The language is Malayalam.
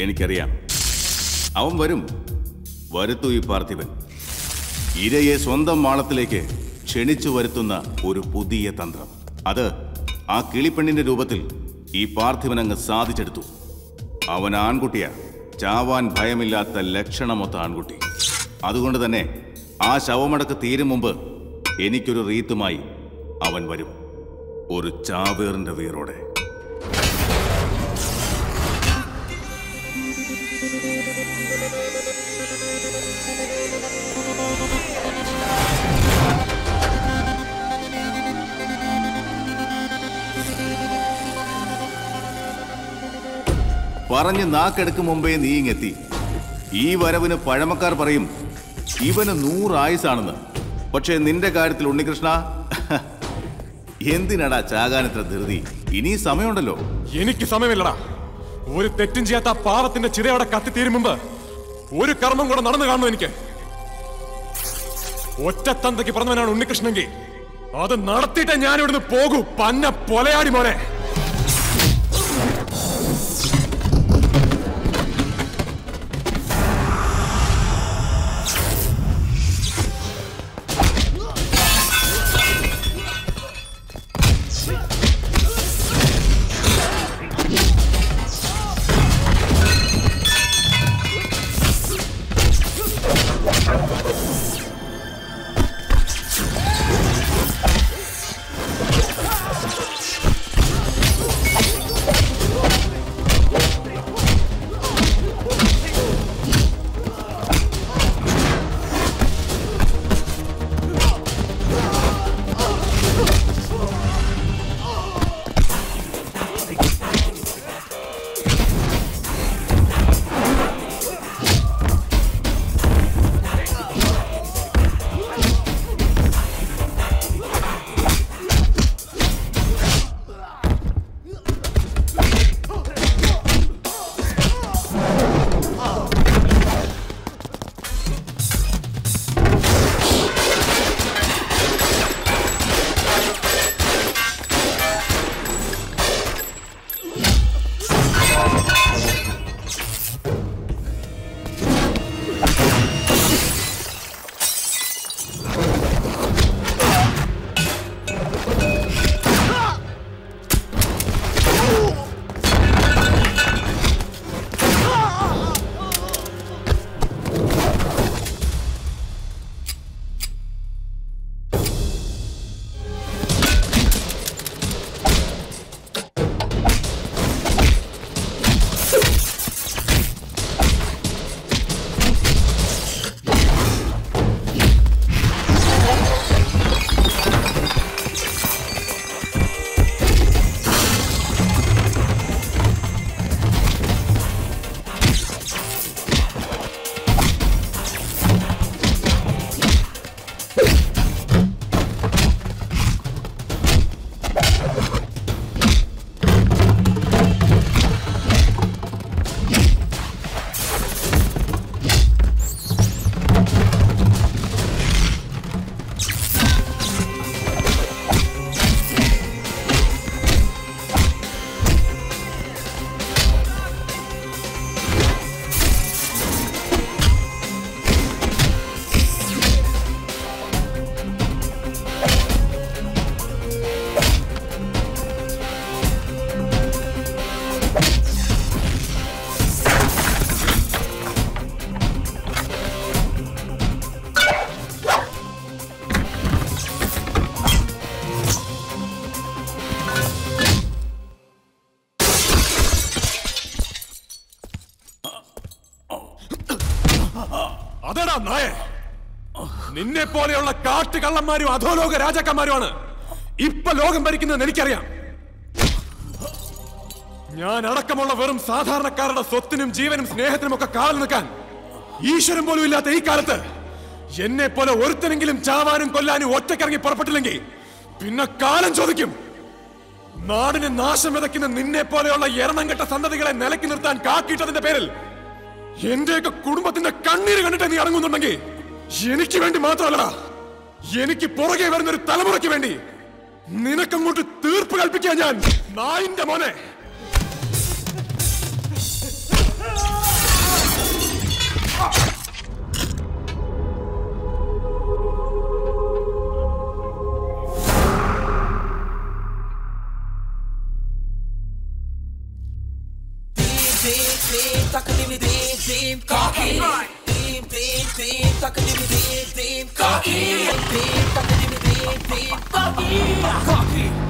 എനിക്കറിയാം അവൻ വരും വരുത്തു ഈ പാർത്ഥിവൻ ഇരയെ സ്വന്തം മാളത്തിലേക്ക് ക്ഷണിച്ചു വരുത്തുന്ന ഒരു പുതിയ തന്ത്രം അത് ആ കിളിപ്പെണ്ണിന്റെ രൂപത്തിൽ ഈ പാർത്ഥിവൻ അങ്ങ് സാധിച്ചെടുത്തു അവൻ ആൺകുട്ടിയാ ചാവാൻ ഭയമില്ലാത്ത ലക്ഷണമൊത്ത ആൺകുട്ടി അതുകൊണ്ട് തന്നെ ആ ശവമടക്ക് തീരും മുമ്പ് എനിക്കൊരു റീത്തുമായി അവൻ വരും ഒരു ചാവേറിന്റെ വീറോടെ പറഞ്ഞ് നാക്കെടുക്കും മുമ്പേ നീ ഇങ്ങെത്തി ഈ വരവിന് പഴമക്കാർ പറയും ഇവന് നൂറായുസാണെന്ന് പക്ഷേ നിന്റെ കാര്യത്തിൽ ഉണ്ണികൃഷ്ണ എന്തിനടാ ചാകാൻ ഇത്ര ധൃതി ഇനി സമയമുണ്ടല്ലോ എനിക്ക് സമയമില്ലടാ ഒരു തെറ്റും ചെയ്യാത്ത ആ പാവത്തിന്റെ ചിതയോടെ കത്തിത്തീരും മുമ്പ് ഒരു കർമ്മം കൂടെ നടന്നു കാണുന്നു എനിക്ക് ഒറ്റത്തന്തയ്ക്ക് പറഞ്ഞവനാണ് ഉണ്ണികൃഷ്ണനെങ്കിൽ അത് നടത്തിയിട്ടേ ഞാൻ ഇവിടുന്ന് പോകൂ പന്ന പൊലയാടി മോനെ അതെടാ നായ നിന്നെ പോലെയുള്ള കാട്ടുകള്ളന്മാരും അധോലോക രാജാക്കന്മാരുമാണ് ഇപ്പൊ ലോകം ഭരിക്കുന്നത് എനിക്കറിയാം ഞാൻ അടക്കമുള്ള വെറും സാധാരണക്കാരുടെ സ്വത്തിനും ജീവനും സ്നേഹത്തിനും ഒക്കെ കാവൽ നിൽക്കാൻ ഈശ്വരൻ പോലും ഇല്ലാത്ത ഈ കാലത്ത് എന്നെ പോലെ ഒരുത്തനെങ്കിലും ചാവാനും കൊല്ലാനും ഒറ്റക്കിറങ്ങി പുറപ്പെട്ടില്ലെങ്കിൽ പിന്നെ കാലം ചോദിക്കും നാടിന് നാശം വിതയ്ക്കുന്ന നിന്നെ പോലെയുള്ള എരണം കെട്ട സന്തതികളെ നിലക്കി നിർത്താൻ കാക്കിയിട്ടതിന്റെ പേരിൽ എന്റെയൊക്കെ കുടുംബത്തിന്റെ കണ്ണീര് കണ്ടിട്ട് നീ ഇറങ്ങുന്നുണ്ടെങ്കിൽ എനിക്ക് വേണ്ടി മാത്രമല്ലടാ എനിക്ക് പുറകെ വരുന്ന ഒരു തലമുറയ്ക്ക് വേണ്ടി നിനക്കങ്ങോട്ട് തീർപ്പ് കൽപ്പിക്കാൻ ഞാൻ നായിന്റെ മോനെ taka di mi dim, dim, cocky. Dim, dim, dim, taka di mi dim, dim, cocky. Dim, taka di mi dim, dim, cocky. Cocky.